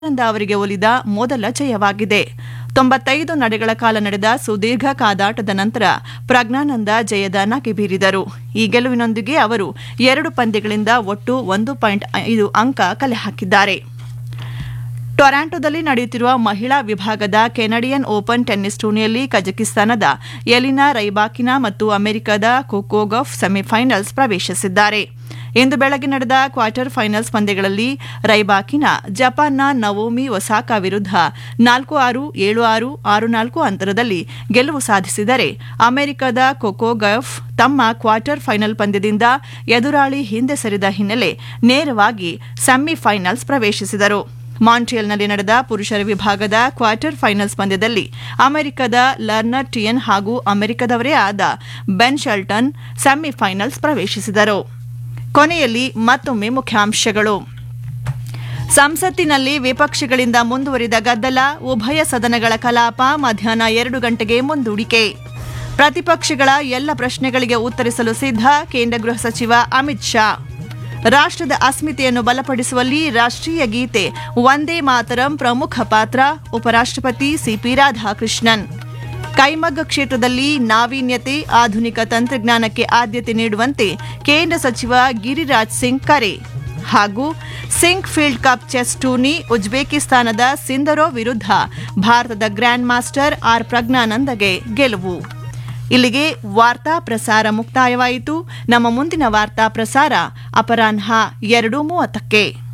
ಆನಂದ ಅವರಿಗೆ ಒಲಿದ ಮೊದಲ ಜಯವಾಗಿದೆ ತೊಂಬತ್ತೈದು ನಡೆಗಳ ಕಾಲ ನಡೆದ ಸುದೀರ್ಘ ಕಾದಾಟದ ನಂತರ ಪ್ರಜ್ಞಾನಂದ ಜಯದ ನಗೆ ಬೀರಿದರು ಈ ಗೆಲುವಿನೊಂದಿಗೆ ಅವರು ಎರಡು ಪಂದ್ಯಗಳಿಂದ ಒಟ್ಟು ಒಂದು ಪಾಯಿಂಟ್ ಐದು ಅಂಕ ಕಲೆ ಹಾಕಿದ್ದಾರೆ ಟೊರಾಂಟೊದಲ್ಲಿ ನಡೆಯುತ್ತಿರುವ ಮಹಿಳಾ ವಿಭಾಗದ ಕೆನಡಿಯನ್ ಓಪನ್ ಟೆನ್ನಿಸ್ ಟೂರ್ನಿಯಲ್ಲಿ ಕಜಕಿಸ್ತಾನದ ಎಲಿನಾ ರೈಬಾಕಿನಾ ಮತ್ತು ಅಮೆರಿಕದ ಕೊಕೋಗಫ್ ಸೆಮಿಫೈನಲ್ಸ್ ಪ್ರವೇಶಿಸಿದ್ದಾರೆ ಇಂದು ಬೆಳಗ್ಗೆ ನಡೆದ ಕ್ವಾರ್ಟರ್ ಫೈನಲ್ಸ್ ಪಂದ್ಯಗಳಲ್ಲಿ ರೈಬಾಕಿನಾ ಜಪಾನ್ನ ನವೋಮಿ ಒಸಾಕಾ ವಿರುದ್ಧ ನಾಲ್ಕು ಆರು ಏಳು ಆರು ಆರು ನಾಲ್ಕು ಅಂತರದಲ್ಲಿ ಗೆಲುವು ಸಾಧಿಸಿದರೆ ಅಮೆರಿಕದ ಕೊಕೋಗಫ್ ತಮ್ಮ ಕ್ವಾರ್ಟರ್ ಫೈನಲ್ ಪಂದ್ಯದಿಂದ ಎದುರಾಳಿ ಹಿಂದೆ ಸರಿದ ಹಿನ್ನೆಲೆ ನೇರವಾಗಿ ಸೆಮಿಫೈನಲ್ಸ್ ಪ್ರವೇಶಿಸಿದರು ಮಾಂಟ್ರಿಯಲ್ನಲ್ಲಿ ನಡೆದ ಪುರುಷರ ವಿಭಾಗದ ಕ್ವಾರ್ಟರ್ ಫೈನಲ್ಸ್ ಪಂದ್ಯದಲ್ಲಿ ಅಮೆರಿಕದ ಲರ್ನರ್ ಟಿಯನ್ ಹಾಗೂ ಅಮೆರಿಕದವರೇ ಆದ ಬೆನ್ ಶೆಲ್ಟನ್ ಸೆಮಿಫೈನಲ್ಸ್ ಪ್ರವೇಶಿಸಿದರು ಕೊನೆಯಲ್ಲಿ ಮತ್ತೊಮ್ಮೆ ಮುಖ್ಯಾಂಶಗಳು ಸಂಸತ್ತಿನಲ್ಲಿ ವಿಪಕ್ಷಗಳಿಂದ ಮುಂದುವರಿದ ಗದ್ದಲ ಉಭಯ ಸದನಗಳ ಕಲಾಪ ಮಧ್ಯಾಹ್ನ ಎರಡು ಗಂಟೆಗೆ ಮುಂದೂಡಿಕೆ ಪ್ರತಿಪಕ್ಷಗಳ ಎಲ್ಲ ಪ್ರಶ್ನೆಗಳಿಗೆ ಉತ್ತರಿಸಲು ಸಿದ್ಧ ಕೇಂದ್ರ ಗೃಹ ಸಚಿವ ಅಮಿತ್ ಶಾ ರಾಷ್ಟ್ರದ ಅಸ್ಮಿತೆಯನ್ನು ಬಲಪಡಿಸುವಲ್ಲಿ ರಾಷ್ಟ್ರೀಯ ಗೀತೆ ವಂದೇ ಮಾತರಂ ಪ್ರಮುಖ ಪಾತ್ರ ಉಪರಾಷ್ಟ್ರಪತಿ ಸಿಪಿ ರಾಧಾಕೃಷ್ಣನ್ ಕೈಮಗ್ಗ ಕ್ಷೇತ್ರದಲ್ಲಿ ನಾವೀನ್ಯತೆ ಆಧುನಿಕ ತಂತ್ರಜ್ಞಾನಕ್ಕೆ ಆದ್ಯತೆ ನೀಡುವಂತೆ ಕೇಂದ್ರ ಸಚಿವ ಗಿರಿರಾಜ್ ಸಿಂಗ್ ಕರೆ ಹಾಗೂ Sinquefield cup chess tourney ಉಜ್ಬೇಕಿಸ್ತಾನದ ಸಿಂದರೋ ವಿರುದ್ಧ ಭಾರತದ ಗ್ರ್ಯಾಂಡ್ ಮಾಸ್ಟರ್ ಆರ್ ಪ್ರಜ್ಞಾನಂದಗೆ ಗೆಲುವು ಇಲ್ಲಿಗೆ ವಾರ್ತಾ ಪ್ರಸಾರ ಮುಕ್ತಾಯವಾಯಿತು ನಮ್ಮ ಮುಂದಿನ ವಾರ್ತಾ ಪ್ರಸಾರ ಅಪರಾಹ್ನ ಎರಡು ಮೂವತ್ತಕ್ಕೆ